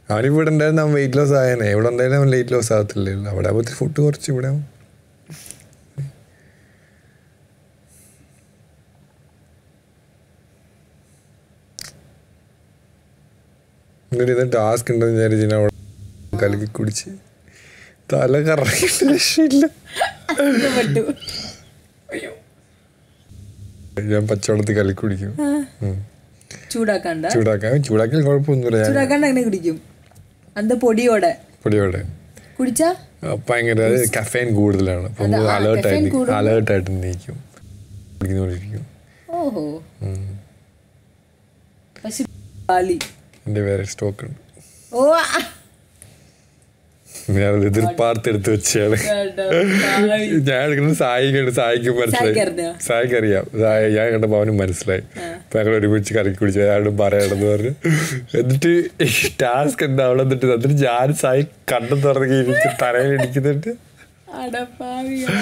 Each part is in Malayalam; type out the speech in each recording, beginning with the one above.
അവനിപ്പോൾ ഇവിടെ ഉണ്ടായിരുന്നു അവൻ വെയിറ്റ് ലോസ് ആയനെ ഇവിടെ ഉണ്ടായാലും അവൻ വെയിറ്റ് ലോസ് ആകത്തില്ലല്ലോ അവിടെ ആകുമ്പോൾ ഫുഡ് കുറച്ച് ഇവിടെ ആവും. എന്നിട്ട് ഇത് ടാസ്ക് ഉണ്ടെന്ന് വിചാരിച്ച് ഞാൻ അവിടെ കലക്കി കുടിച്ച് തല കറങ്ങിയിട്ട് രക്ഷയില്ല ഇത് പറ്റൂ ഞാൻ പച്ചവെള്ളത്തിൽ കലക്കി കുടിക്കും ഉം. ചൂടാക്കണ്ട ചൂടാക്കാൻ ചൂടാക്കിയാൽ കുഴപ്പമൊന്നുമില്ല ഞാൻ ചൂടാക്കാണ്ട് അങ്ങനെ കുടിക്കും അത് പൊടിയോടെ പൊടിയോടെ കുടിച്ചാ ആ, ഭയങ്കര അത് കഫൈൻ കൂടുതലാണ് അപ്പം അതാ, ആ, അലേർട്ട് caffeine ആയിട്ട് കൂടുമ്പോ- അലേർട്ട് ആയിട്ട് നീക്കും കുടിക്കുന്നോണ്ടിരിക്കും ഓഹോ പക്ഷെ പാലി എൻ്റെ വേറെ സ്റ്റോക്ക് ഉണ്ട് ഓ ആ. ഞാനത് എതിർപ്പാർത്തെടുത്ത് വെച്ചാണ് കേട്ടോ, പാവി. ഞാൻ എടുക്കുന്നത് സായിക്കുണ്ട് സായിക്ക് മനസ്സിലായി സായിക്ക് അറിഞ്ഞോ? സായിക്ക് അറിയാം സായി ഞാൻ കണ്ടപ്പോൾ അവനും മനസ്സിലായി അപ്പൊ ഞങ്ങൾ ഒരുമിച്ച് കലക്കി കുടിച്ചു അയാളും പറയണമെന്ന് പറഞ്ഞു എന്നിട്ട് ടാസ്ക് എന്താ അവിടെ എന്നിട്ട് എന്നിട്ട് ഞാൻ സായി കണ്ണും തുറന്ന് എനിക്ക് തലയിൽ ഇടിക്കുന്നുണ്ട് അടപ്പാവികളെ.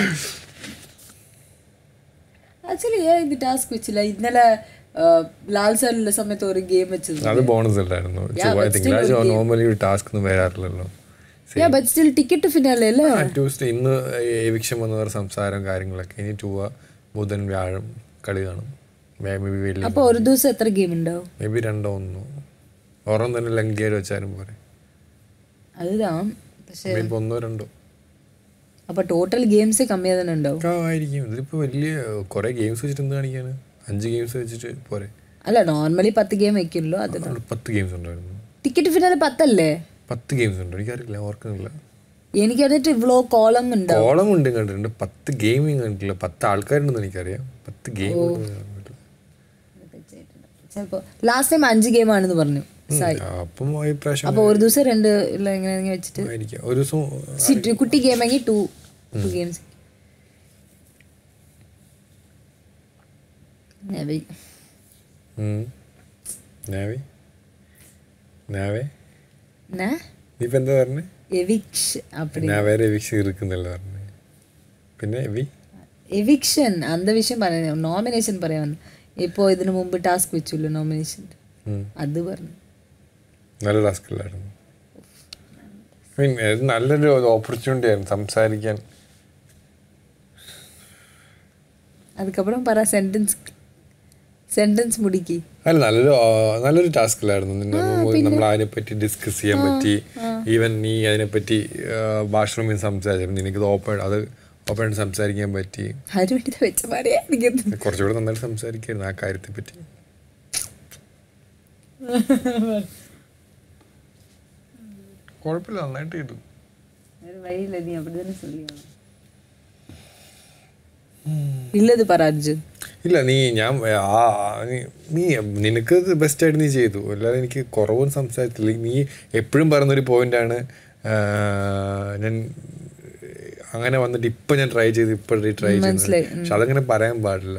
ആക്ച്വലി ഞാൻ ഇത് ടാസ്ക് വെച്ചില്ല ഇന്നലെ ആ, ലാൽ സാറിലുള്ള സമയത്ത് ഒരു ഗെയിം വെച്ചത് അത് ബോണസ് അല്ലായിരുന്നു Yeah, ചൊവ്വാ but still തിങ്കളാഴ്ച ഒരു game. നോർമലി ഒരു ടാസ്ക് ഒന്നും വരാറില്ലല്ലോ yeah but still ticket finale അല്ലേ ട്യൂസ്ഡേ ഇന്ന് എവിക്ഷം വന്നവർ സംസാരം കാര്യങ്ങളൊക്കെ ഇനി ചൊവ്വ ബുധൻ വ്യാഴം കളി കാണും മേ ബി വലിയ അപ്പൊ ഒരു ദിവസം എത്ര ഗെയിം ഉണ്ടാവും മേ ബി രണ്ടോ ഒന്നോ ഒരെണ്ണം തന്നെ ലങ്കേര് വെച്ചാലും പോരെ അതുതാം പക്ഷെ മേ ബി ഒന്നോ രണ്ടോ അപ്പൊ ടോട്ടൽ ഗെയിംസ് കമ്മിയാ തന്നെ ഉണ്ടാവും ആ ആയിരിക്കും ഇതിപ്പോ വലിയ കുറെ ഗെയിംസ് വെച്ചിട്ട് എന്ത് കാണിക്കാണ് അഞ്ച് ഗെയിംസ് വെച്ചിട്ട് പോരെ അല്ല നോർമലി പത്ത് ഗെയിം വെക്കുമല്ലോ അത് അവിടെ പത്ത് ഗെയിംസ് ഉണ്ടായിരുന്നു ടിക്കറ്റ് ഫിനാലെ പത്തല്ലേ പത്ത് ഗെയിംസ് ഉണ്ടോ എനിക്കറിയില്ല ഓർക്കുന്നില്ല എനിക്ക് എന്നിട്ട് ഇവ്ലോ കോളം ഉണ്ടാവും കോളം ഉണ്ട് കണ്ടിട്ടുണ്ട് പത്ത് ഗെയിമിങ് കണ്ടിട്ടില്ല പത്ത് ആൾക്കാരുണ്ടെന്ന് എനിക്കറിയാം പത്ത് ഗെയിം ചിലപ്പോ ലാസ്റ്റ് ടൈം അഞ്ച് ഗെയിം ആണെന്ന് പറഞ്ഞു സായി അപ്പം ഈ പ്രാവശ്യം അപ്പൊ ഒരു ദിവസം രണ്ട് ഇല്ല എങ്ങനെ വെച്ചിട്ട് ആയിരിക്കാം ഒരു ദിവസം സിറ്റി കുട്ടി ഗെയിം ആണെങ്കിൽ ടു ടു ഗെയിംസ് ഉം. നാവി നാവേ എന്നാ നീ ഇപ്പൊ എന്താ പറഞ്ഞേ എവിക്ഷൻ അപ്പടി നാവേ രവിക്ഷ ഇരിക്കുന്നല്ലോ പറഞ്ഞേ പിന്നെ എവി എവിക്ഷൻ അന്ത വിഷയം പറയാൻ നോമിനേഷൻ പറയാൻ വന്നു ഇപ്പോ ഇതിനു മുമ്പ് ടാസ്ക് വെച്ചല്ലോ നോമിനേഷൻ ഉം. അത് പറഞ്ഞു നല്ല ടാസ്ക് അല്ലായിരുന്നു മീൻ ഇത് നല്ലൊരു ഓപ്പർച്യൂണിറ്റി ആയിരുന്നു സംസാരിക്കാൻ அதுக்கப்புறம் പറ സെന്റൻസ് സെന്റൻസ് മുടിക്ക് അല്ല നല്ലൊരു ആ, നല്ലൊരു ടാസ്ക് അല്ലായിരുന്നു നിന്നെ മുമ്പ് നമ്മൾ അതിനെപ്പറ്റി ഡിസ്കസ് ചെയ്യാൻ പറ്റി ഈവൻ നീ അതിനെപ്പറ്റി ഭാഷണം സംസാരിച്ചു നിനക്ക് ഓപ്പൺ അത് ഓപ്പൺ ആയിട്ട് സംസാരിക്കാൻ പറ്റി അതിന് വേണ്ടി വെച്ച പറയാ എനിക്ക് കുറച്ചുകൂടെ നന്നായിട്ട് സംസാരിക്കായിരുന്നു ആ കാര്യത്തെ പറ്റി കുഴപ്പമില്ല നന്നായിട്ട് ചെയ്തു வேற வழியில நீ அப்படிதானே சொல்லி ഇല്ലത് പറ അർജുൻ ഇല്ല നീ ഞാൻ ആ നീ- നീ നിനക്ക് ബെസ്റ്റ് ആയിട്ട് നീ ചെയ്തു അല്ലാതെ എനിക്ക് കുറവും സംസാരിച്ചില്ല നീ എപ്പോഴും പറയുന്നൊരു പോയിന്റാണ് ഞാൻ അങ്ങനെ വന്നിട്ട് ഇപ്പൊ ഞാൻ ട്രൈ ചെയ്ത് ഇപ്പൊ ട്രൈ ചെയ്യുന്നത് മനസ്സിലായി. പക്ഷെ അതങ്ങനെ പറയാൻ പാടില്ല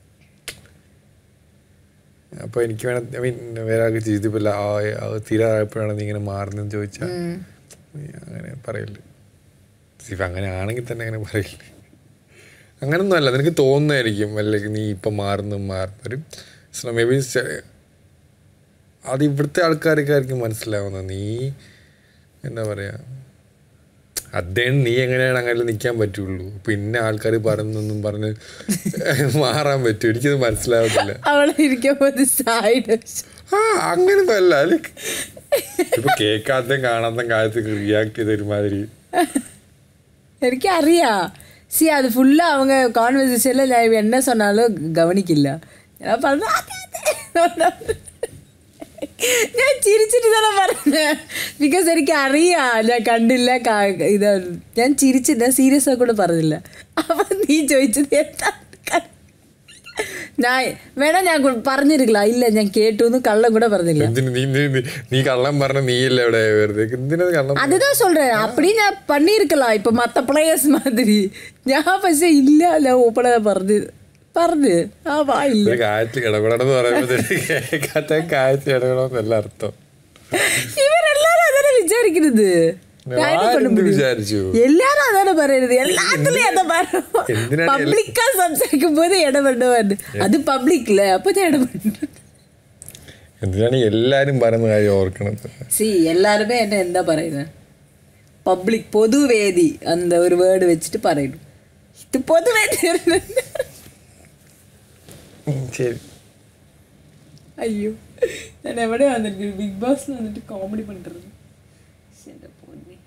അപ്പൊ എനിക്ക് വേണം ഐ മീൻ വേറെ ആൾക്ക് ചെയ്തിപ്പില്ല തീരാറായപ്പോഴാണ് നീ ഇങ്ങനെ മാറുന്നതെന്ന് ചോദിച്ചാൽ അങ്ങനെ പറയില്ല ഇപ്പൊ അങ്ങനെ ആണെങ്കിൽ തന്നെ അങ്ങനെ പറയില്ല അങ്ങനൊന്നും അല്ല നിനക്ക് തോന്നുന്നതായിരിക്കും അല്ലെങ്കിൽ നീ ഇപ്പം മാറുന്നു മാറുന്നൊരു മേ ബി അത് ഇവിടുത്തെ ആൾക്കാർക്ക് ആയിരിക്കും മനസ്സിലാവുന്നത് നീ എന്താ പറയാ അദ്ദേഹം നീ എങ്ങനെയാണ് അങ്ങനെ നിൽക്കാൻ പറ്റുള്ളൂ പിന്നെ ആൾക്കാർ പറഞ്ഞൊന്നും പറഞ്ഞ് മാറാൻ പറ്റും എനിക്കത് മനസ്സിലാവത്തില്ല അവളെ ഇരിക്കുമ്പോൾ സൈഡ് ആ അങ്ങനൊന്നും അല്ല like, ഇപ്പൊ കേൾക്കാത്ത കാണാത്ത കാലത്ത് റിയാക്ട് ചെയ്ത ഒരുമാതിരി എനിക്കറിയാ സി അത് ഫുള്ള് அவங்க கான்வர்சேஷனில் நான் என்ன சொன்னாலும் கவனிக்கிല്ല ഞാൻ പറഞ്ഞു "അതെ, അതെ." ഞാൻ ചിരിച്ചിട്ട് തന്നെ പറഞ്ഞേ ബിക്കോസ് എനിക്ക് അറിയാം ഞാൻ കണ്ടില്ല കാ- ഇത് ഞാൻ ചിരിച്ചില്ല സീരിയസ് ആയി കൂടെ പറഞ്ഞില്ല അപ്പൊ നീ ചോദിച്ചത് എന്താ ക- ഞാൻ വേണം ഞാൻ കു- പറഞ്ഞിരിക്കില്ല ഇല്ല ഞാൻ കേട്ടു എന്ന് കള്ളം കൂടെ പറഞ്ഞില്ല എന്തിന് നീ നീ- നീ- നീ കള്ളം പറഞ്ഞ നീയല്ലേ ഇവിടെ വെറുതെ എന്തിനാ കള്ളം அதுதான் சொல்றேன் அப்படி நான் பண்ணியிருக்கலாம் இப்போ மற்ற பிளேயர்ஸ் மாதிரி ഞാൻ പക്ഷെ ഇല്ല ഞാൻ ഓപ്പണ പറഞ്ഞു പറഞ്ഞു ആ വാ ഇല്ല ഒരു കാര്യത്തിൽ ഇടപെടണം എന്ന് പറയുമ്പോഴത്തേക്ക് കേൾക്കാത്ത കാര്യത്തിൽ ഇടപെടണമെന്നല്ല അർത്ഥം ഇവരെല്ലാരും അതാണ് വിചാരിക്കുന്നത് ഞാൻ என்ன பண்ண ആരെന്ത് முடியும்? വിചാരിച്ചു எல்லாரும் அதானே പറയുന്നത് எல்லாத்துலயும் அதை പറயும் എന്തിനാണ് പബ്ലിക്കാ സംസാരിക്കും போது ഇടപെടുവാൻ അത് പബ്ലിക്കില്ല അപ്പൊ ഞാൻ ഇടപെടുന്നു എന്തിനാണ് ഈ എല്ലാരും പറയുന്ന കാര്യം ഓർക്കണത് സി എല്ലാരുமே എന്നെ എന്താ പറയുന്നത് പബ്ലിക് പൊതുവേദി அந்த ഒരു വേർഡ് വെച്ചിട്ട് പറയുന്നു ഇത് പൊതുവേദി ഉം, ശരി അയ്യോ ഞാൻ എവിടെ വന്നിട്ട് ബിഗ് ബോസിൽ വന്നിട്ട് കോമഡി പண்றது എന്റെ പൊന്നെ